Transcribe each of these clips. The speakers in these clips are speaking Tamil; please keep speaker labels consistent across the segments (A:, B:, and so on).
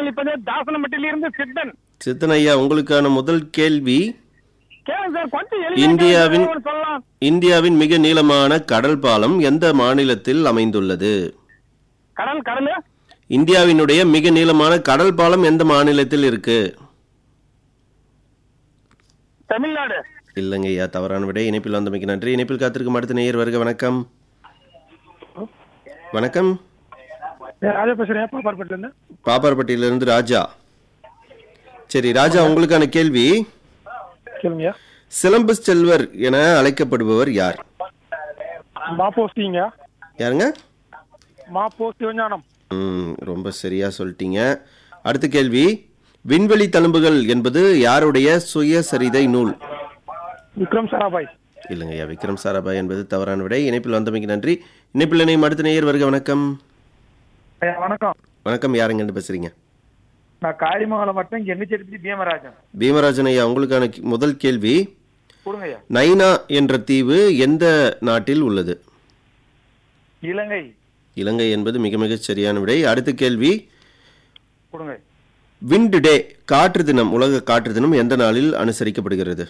A: பயனளிப்பது தாசனமட்டிலிருந்து சித்தன்
B: சித்தன் ஐயா உங்களுக்கான முதல் கேள்வி
A: கேளுங்க சார் கொஞ்சம் எளிமையா
B: இந்தியாவின்
A: கேளுங்க, சொல்லலாம்
B: இந்தியாவின் மிக நீளமான கடல் பாலம் எந்த மாநிலத்தில் அமைந்துள்ளது
A: கடல் கடல்
B: இந்தியாவினுடைய மிக நீளமான கடல் பாலம் எந்த மாநிலத்தில் இருக்கு
A: தமிழ்நாடு
B: இல்லைங்க ஐயா தவறான விடை இணைப்பில் வந்தமைக்கு நன்றி இணைப்பில் காத்திருக்கும் அடுத்த நேயர் வருக வணக்கம் வணக்கம்
A: ராஜா பேசுறேன் பாப்பார்பட்டில இருந்து
B: பாப்பார்பட்டியிலிருந்து ராஜா சரி ராஜா உங்களுக்கான கேள்வி
A: கேளுங்க
B: சிலம்பு செல்வர் என அழைக்கப்படுபவர் யார்
A: மாப்போ சிங்க
B: யாருங்க
A: மாப்போ சிவஞானம்
B: ம், ரொம்ப சரியா சொல்லிட்டீங்க அடுத்த கேள்வி விண்வெளி தழும்புகள் என்பது யாருடைய சுயசரிதை நூல்
A: விக்ரம் சாராபாய்
B: இல்லைங்க ஐயா விக்ரம் சாராபாய் என்பது தவறான விடை இணைப்பில் வந்தமைக்கு நன்றி இணைப்பில் இணையும் அடுத்த நேயர் வருக வணக்கம்
A: ஐயா வணக்கம்
B: வணக்கம் யாருங்கன்னு பேசுறீங்க
A: நான் காளிமங்கலம் மட்டும் எண்ணிச்செடுத்து பீமராஜன்
B: பீமராஜன் ஐயா உங்களுக்கான கி- முதல் கேள்வி
A: கொடுங்க ஐயா
B: நைனா என்ற தீவு எந்த நாட்டில் உள்ளது
A: இலங்கை
B: இலங்கை என்பது மிக மிக சரியான விடை அடுத்த கேள்வி
A: கொடுங்க
B: விண்ட் டே காற்று தினம் உலக காற்று தினம் எந்த நாளில் அனுசரிக்கப்படுகிறது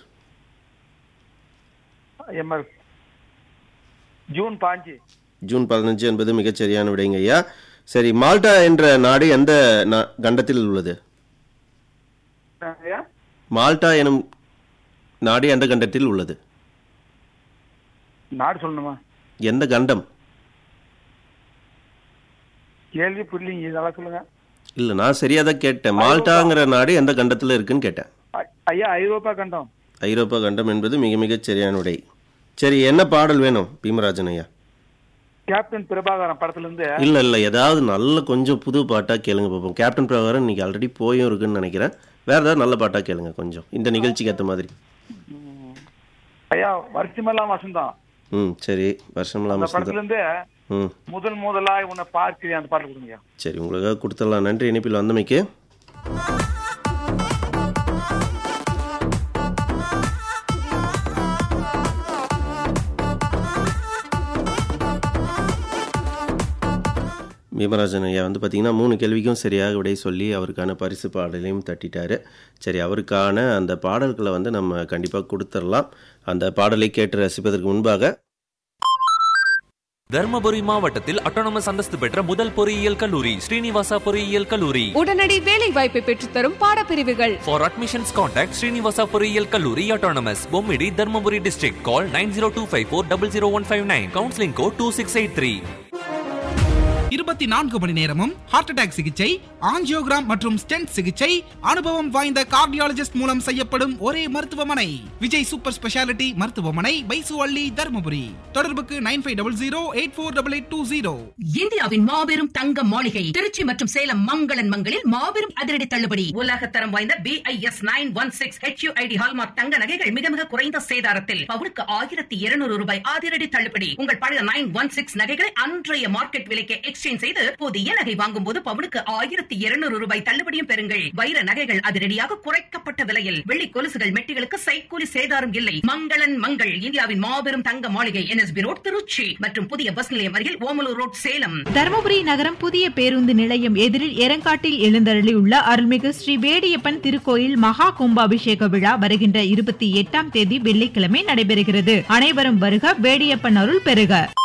A: எம்எல் ஜூன் பாஞ்சு
B: ஜூன் பதினஞ்சு என்பது மிகச் சரியான விடைங்க ஐயா சரி மால்டா என்ற நாடு எந்த நா- கண்டத்தில் உள்ளது
A: ஐயா
B: மால்டா எனும் நாடு எந்த கண்டத்தில் உள்ளது
A: நாடு சொல்லணுமா
B: எந்த கண்டம்
A: கேள்வி புரியலிங்க இதெல்லாம் சொல்லுங்க
B: இல்ல நான் சரியா தான் கேட்டேன் மால்டாங்கிற நாடு எந்த கண்டத்தில் இருக்குன்னு கேட்டேன்
A: ஐ- ஐயா ஐரோப்பா கண்டம்
B: ஐரோப்பா கண்டம் என்பது மிக மிகச் சரியான விடை சரி என்ன பாடல் வேணும் பீமராஜன் ஐயா
A: கேப்டன் பிரபாகரன் படத்துல இருந்து
B: இல்ல இல்ல ஏதாவது நல்ல கொஞ்சம் புது பாட்டா கேளுங்க பார்ப்போம் கேப்டன் பிரகாரம் இன்னைக்கு ஆல்ரெடி போயும் இருக்குன்னு நினைக்கிறேன் வேற ஏதாவது நல்ல பாட்டா கேளுங்க கொஞ்சம் இந்த நிகழ்ச்சிக்கு ஏற்ற மாதிரி
A: ஐயா வருஷமெல்லாம் வசந்தம்
B: ம் சரி வருஷம்லாம்
A: அந்த
B: வசந்தம்.
A: படத்துல இருந்து
B: ம்
A: முதல் முதலாய் உன்னை பார்க்கிறேன் அந்த பாட்டு கொடுங்க
B: சரி உங்களுக்காக கொடுத்துடலாம் நன்றி இணைப்பில் வந்தமைக்கு பீமராஜன் ஐயா வந்து பார்த்தீங்கன்னா மூணு கேள்விக்கும் சரியாக விடை சொல்லி அவருக்கான பரிசு பாடலையும் தட்டிட்டாரு சரி அவருக்கான அந்த பாடல்களை வந்து நம்ம கண்டிப்பாக கொடுத்துடலாம் அந்த பாடலை கேட்டு ரசிப்பதற்கு முன்பாக
C: தர்மபுரி மாவட்டத்தில் அட்டானமஸ் அந்தஸ்து பெற்ற முதல் பொறியியல் கல்லூரி ஸ்ரீனிவாசா பொறியியல் கல்லூரி
D: உடனடி வேலை வாய்ப்பை பெற்றுத்தரும் பாடப்பிரிவுகள்
C: ஃபார் அட்மிஷன்ஸ் கான்டாக்ட் ஸ்ரீனிவாசா பொறியியல் கல்லூரி autonomous Bommidi Dharmapuri district call nine zero two five four double zero one five nine counselling code two six eight three
E: இருபத்தி நான்கு மணி நேரமும் ஹார்ட் அட்டாக் சிகிச்சை ஆஞ்சியோகிராம் மற்றும் ஸ்டென்ட் சிகிச்சை அனுபவம் வாய்ந்த கார்டியாலஜிஸ்ட் மூலம் செய்யப்படும் ஒரே மருத்துவமனை விஜய் சூப்பர் ஸ்பெஷாலிட்டி மருத்துவமனை பைசு அள்ளி தருமபுரி தொடர்புக்கு nine five double zero eight four double eight two zero
F: இந்தியாவின் மாபெரும் தங்க மாளிகை திருச்சி மற்றும் சேலம் மங்களன் மங்களில் மாபெரும் அதிரடி தள்ளுபடி உலக தரம் வாய்ந்த B I S nine one six HUID hallmark தங்க நகைகள் மிக மிக குறைந்த சேதாரத்தில் பவுனுக்கு ஆயிரத்தி இருநூறு ரூபாய் அதிரடி தள்ளுபடி உங்கள் பழைய நைன் ஒன் சிக்ஸ் நகைகளை அன்றைய மார்க்கெட் விலைக்கு எக்ஸ்சேஞ்ச் செய்து புதிய நகை வாங்கும் போது பவுனுக்கு ஆயிரத்தி இருநூறு ரூபாய் தள்ளுபடியும் பெறுங்கள் வைர நகைகள் அதிரடியாக குறைக்கப்பட்ட விலையில் வெள்ளி கொலுசுகள் மெட்டிகளுக்கு சைக்கூலி சேதாரம் இல்லை மங்களன் மங்கள் இந்தியாவின் மாபெரும் தங்க மாளிகை என்எஸ்பி ரோட் திருச்சி மற்றும் புதிய பஸ் நிலையம் அருகில் ஓமலூர் ரோட் சேலம்
G: தருமபுரி நகரம் புதிய பேருந்து நிலையம் எதிரில் எரங்காட்டில் எழுந்தருளியுள்ள அருள்மிகு ஸ்ரீ வேடியப்பன் திருக்கோயில் மகா கும்பாபிஷேக விழா வருகின்ற இருபத்தி எட்டாம் தேதி வெள்ளிக்கிழமை நடைபெறுகிறது அனைவரும் வருக வேடியப்பன் அருள் பெறுக